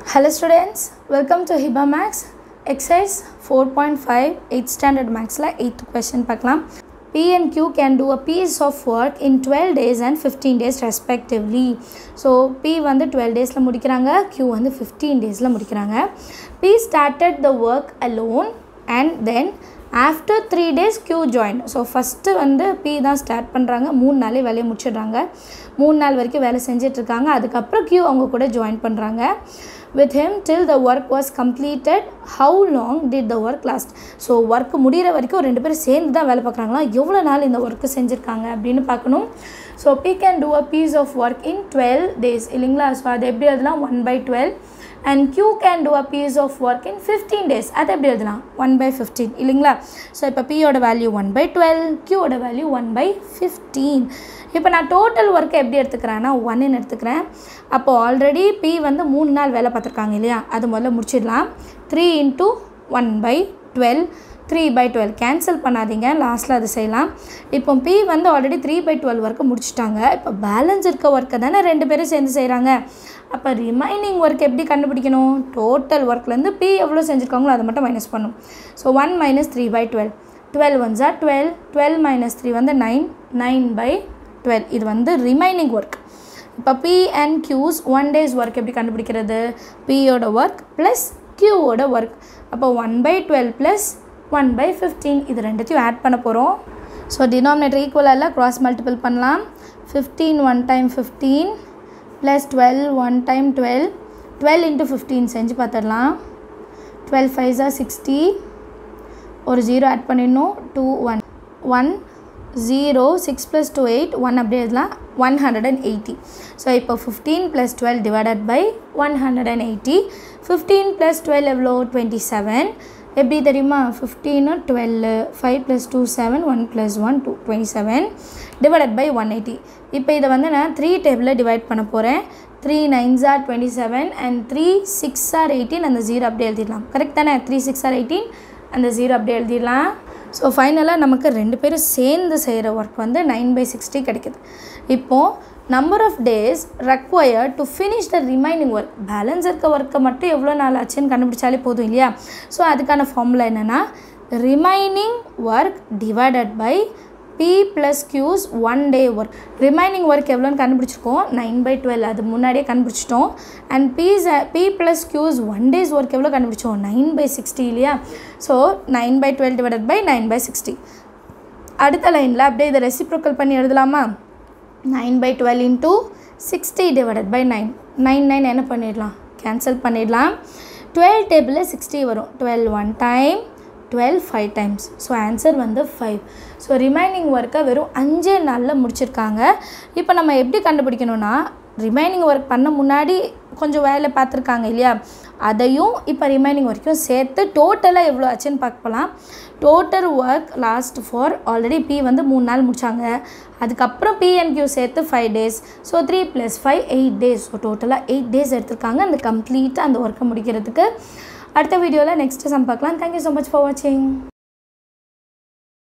Hello students, welcome to Hiba Max. Exercise 4.5 8th standard maxல 8th question பார்க்கலாம் P and Q can do a piece of work in 12 days and 15 days respectively. So P வந்து 12 டேஸில் முடிக்கிறாங்க Q வந்து 15 டேஸில் முடிக்கிறாங்க P started the work alone and then after three days Q join so first வந்து P தான் start பண்ணுறாங்க மூணு நாளே வேலையை முடிச்சிடுறாங்க மூணு நாள் வரைக்கும் வேலை செஞ்சிட்ருக்காங்க அதுக்கப்புறம் க்யூ அவங்க கூட ஜாயின் பண்ணுறாங்க with him till the work was completed how long did the work last so work முடிகிற வரைக்கும் ரெண்டு பேரும் சேர்ந்து தான் வேலை பார்க்குறாங்களா எவ்வளோ நாள் இந்த ஒர்க்கு செஞ்சுருக்காங்க அப்படின்னு பார்க்கணும் so P can do a piece of work in twelve days இல்லைங்களா ஸோ அது எப்படி அதெல்லாம் one by twelve and Q can do a piece of work in fifteen days அது எப்படி எழுதலாம் ஒன் பை ஃபிஃப்டீன் இல்லைங்களா ஸோ இப்போ பியோட வேல்யூ ஒன் பை டுவெல் க்யூவோட வேல்யூ ஒன் பை ஃபிஃப்டீன் இப்போ நான் டோட்டல் ஒர்க்கை எப்படி எடுத்துக்கிறேன்னா ஒன்னு எடுத்துக்கிறேன் அப்போது ஆல்ரெடி பி வந்து மூணு நாள் வேலை பார்த்துருக்காங்க இல்லையா அது முதல்ல முடிச்சிடலாம் three into one by twelve three by twelve cancel பண்ணாதீங்க லாஸ்ட்டில் அது செய்யலாம் இப்போ பி வந்து already three by twelve work முடிச்சிட்டாங்க இப்போ பேலன்ஸ் இருக்க ஒர்க்கை தானே ரெண்டு பேரும் சேர்ந்து செய்கிறாங்க அப்போ ரிமைனிங் ஒர்க் எப்படி கண்டுபிடிக்கணும் டோட்டல் ஒர்க்லேருந்து பி எவ்வளோ செஞ்சுருக்காங்களோ அதை மட்டும் மைனஸ் பண்ணும் so one minus three by twelve twelve one ஜா டுவெல் டுவெல் மைனஸ் த்ரீ வந்து நைன் நைன் பை டுவெல் இது வந்து ரிமைனிங் ஒர்க் இப்போ P and Q's one days work எப்படி கண்டுபிடிக்கிறது பியோட ஒர்க் ப்ளஸ் க்யூவோட ஒர்க் அப்போ one by twelve plus one by fifteen இது ரெண்டுத்தையும் ஆட் பண்ண போகிறோம் ஸோ டினாமினேட்டர் ஈக்குவலாக க்ராஸ் மல்டிபிள் பண்ணலாம் fifteen one time fifteen plus twelve one time twelve twelve into fifteen செஞ்சு பார்த்துடலாம் டுவெல் ஃபைவ்ஸா சிக்ஸ்டி ஒரு ஜீரோ ஆட் பண்ணிடணும் two one one zero six plus two eight one அப்படியே எழுதலாம் one hundred and eighty so இப்போ fifteen plus twelve divided by one hundred and eighty fifteen plus twelve எவ்வளோ twenty seven எப்படி தெரியுமா fifteen twelve five plus two seven one plus one two twenty seven divided by one eighty இப்போ இதை வந்து நான் three டேபிளில் divide பண்ண போகிறேன் three nines are twenty seven and three six are eighteen அந்த ஜீரோ அப்படியே எழுதிடலாம் கரெக்ட் தானே த்ரீ சிக்ஸ் ஆர் எயிட்டீன் அந்த ஜீரோ அப்படியே எழுதிடலாம் ஸோ ஃபைனலாக நமக்கு ரெண்டு பேரும் சேர்ந்து செய்கிற ஒர்க் வந்து நைன் பை சிக்ஸ்டி கிடைக்குது இப்போது number of days required to finish the remaining work balance இருக்க ஒர்க்கை மட்டும் எவ்வளோ நாள் ஆச்சுன்னு கண்டுபிடிச்சாலே போதும் இல்லையா ஸோ அதுக்கான ஃபார்முலா என்னென்னா remaining work divided by P plus Q's one day work remaining work எவ்வளோன்னு கண்டுபிடிச்சிருக்கோம் நைன் பை டுவெல் அது முன்னாடியே கண்டுபிடிச்சிட்டோம் and P's P plus Q's one days work எவ்வளோ கண்டுபிடிச்சோம் நைன் பை சிக்ஸ்டி இல்லையா so nine by twelve divided by nine by sixty அடுத்த லைனில் அப்படியே இதை ரெசிப்ரோக்கல் பண்ணி எழுதலாமா nine by twelve into sixty divided by nine nine nine என்ன பண்ணிடலாம் கேன்சல் பண்ணிடலாம் டுவெல் டேபிளில் சிக்ஸ்டி வரும் twelve one time twelve five times so answer வந்து ஃபைவ் ஸோ ரிமைனிங் ஒர்க்கை வெறும் அஞ்சே நாளில் முடிச்சிருக்காங்க இப்போ நம்ம எப்படி கண்டுபிடிக்கணும்னா ரிமைனிங் ஒர்க் பண்ண முன்னாடி கொஞ்சம் வேலை பார்த்துருக்காங்க இல்லையா அதையும் இப்போ ரிமைனிங் ஒர்க்கையும் சேர்த்து டோட்டலாக எவ்வளோ ஆச்சுன்னு பார்க்கலாம் total work last for already P வந்து மூணு நாள் முடித்தாங்க அதுக்கப்புறம் பிஎன்கியூ சேர்த்து five days so three plus five eight days so டோட்டலாக எயிட் டேஸ் எடுத்திருக்காங்க அந்த கம்ப்ளீட்டாக அந்த ஒர்க்கை முடிக்கிறதுக்கு அடுத்த வீடியோவில் நெக்ஸ்ட்டு சம் பார்க்கலாம் தேங்க்யூ ஸோ மச் ஃபார் வாட்சிங்